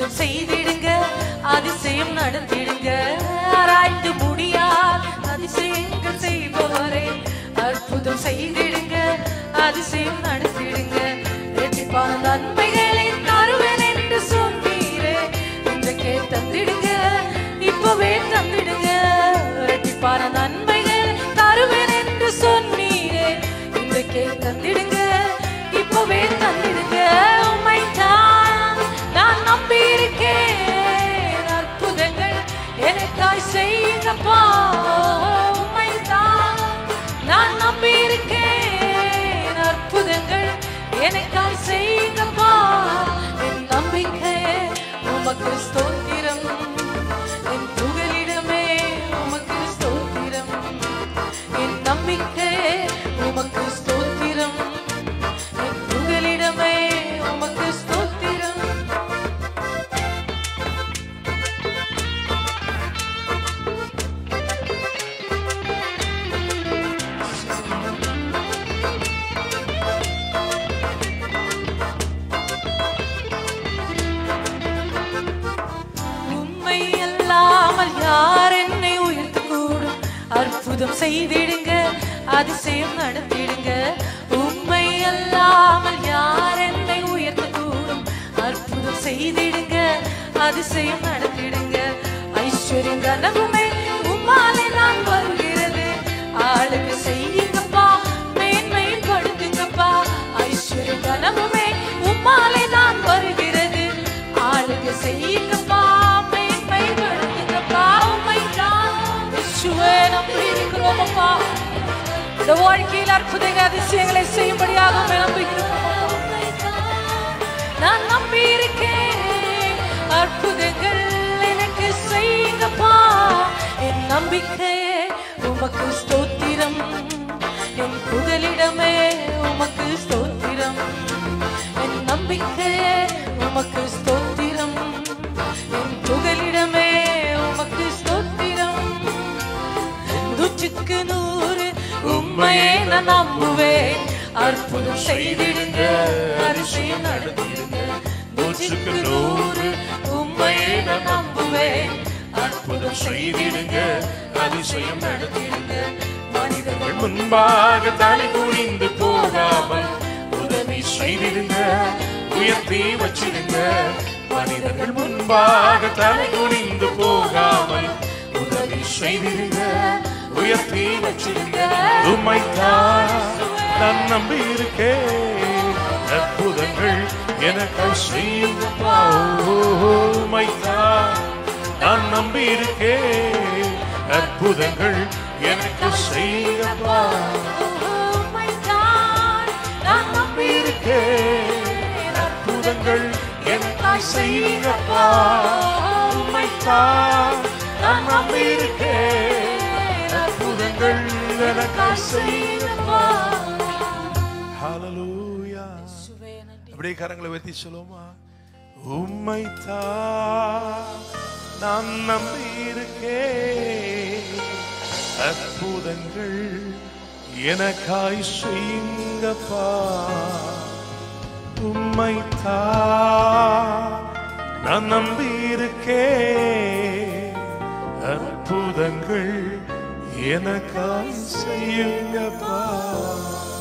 அற்புதம் செய்திடுங்க அதிசயம் நடத்திடுங்க ஆராய்ந்து முடியால் அதிசயங்கள் செய்பவரே அற்புதம் செய்திடுங்க அதிசயம் நடத்திடுங்க ரெட்டிப்பான நன்மைகளை தருவேன் என்று சொன்னீரே இன்றைக்கே தந்திடுங்க இப்பவே தந்திடுங்க ரெட்டிப்பான நன்மைகள் தருவேன் என்று சொன்னீரே இன்றைக்கே தந்திடுங்க இப்பவே தந்திடுங்க உம்மைத்தான் நான் நம்பி இருக்கேன் அற்புதங்கள் எனக்காய் செய்யுங்கப்பா உம்மைத்தான் நான் நம்பி இருக்கேன் அற்புதங்கள் எனக்காய் செய்யுங்கப்பா என் நம்பிக்கை உமக்கு ஸ்தோத்திரம் என் புகலிடமே உமக்கு ஸ்தோத்திரம் என் நம்பிக்கை உமக்கு ஸ்தோத்திரம் என் புகலிடமே உமக்கு ஸ்தோத்திரம் உம்மை அல்லாமல் யார் என்னை உயர்த்த கூடும் அற்புதம் செய்திடுங்க அதிசயம் நடத்திடுங்க உம்மை அல்லாமல் யார் என்னை உயர்த்த கூடும் அற்புதம் செய்திடுங்க அதிசயம் நடத்திடுங்க ஐஸ்வர்யம் கனவுமே உம்மாலே நான் வருகிறது ஆளுக்கு செய்யுங்கப்பா மேன்மைப்படுத்துங்கப்பா ஐஸ்வர்யம் கனவுமே உம்மாலே நான் வருகிறது ஆளுக்கு செய்யுங்கப்பா மேன்மைப்படுத்துங்கப்பா உம்மை தான் இயேசுவே நம்பி இருக்கிறோமப்பா இந்த வாழ்க்கையில் அற்புதங்க அதிசயங்களை செய்யும்படியாக உம்மை நம்புகிறோம் நான் நம்பி இருக்கேன் அற்புதங்கள் எனக்கு செய்யுங்கப்பா என் நம்பிக்கையே உமக்கு ஸ்தோத்திரம் என் புகலிடமே உமக்கு ஸ்தோத்திரம் என் நம்பிக்கையே உமக்கு ஸ்தோத்திரம் என் புகலிடமே உமக்கு ஸ்தோத்திரம் நூற்றுக்கு நூறு உண்மையை நான் நம்புவேன் அற்புதம் செய்திடுங்க அதிசயம் நடத்திடுங்க நூற்றுக்கு நூறு உண்மையை நான் நம்புவேன் அற்புதம் செய்திடுங்க அதிசயம் நடத்திடுங்க மனிதர்கள் முன்பாக தலை குனிந்து போகாமல் உதவி செய்திடுங்க உயர்த்தி வச்சிடுங்க மனிதர்கள் முன்பாக தலை குனிந்து போகாமல் உதவி செய்திடுங்க உயர்த்தி வச்சிடுங்க உம்மைத்தான் நான் நம்பி இருக்கேன் அற்புதங்கள் எனக்கு செய்யுங்கப்பா உம்மைத்தான் நான் நம்பி இருக்கேன் அற்புதங்கள் எனக்கு செய்யுங்கப்பா நான் நம்பி இருக்கேன் அற்புதங்கள் எனக்கு செய்யுங்கப்பா உம்மைத்தான் நான் நம்பி இருக்கேன் அற்புதங்கள் எனக்கு செய்யுங்கப்பா ஹalleluya அப்படியே கரங்களை உயர்த்தி சொல்லுவோமா உம்மைத்தான் நான் நம்பி இருக்கேன் அற்புதங்கள் எனக்காய் செய்யுங்கப்பா உம்மைத்தான் நான் நம்பி இருக்கேன் அற்புதங்கள் எனக்காய் செய்யுங்கப்பா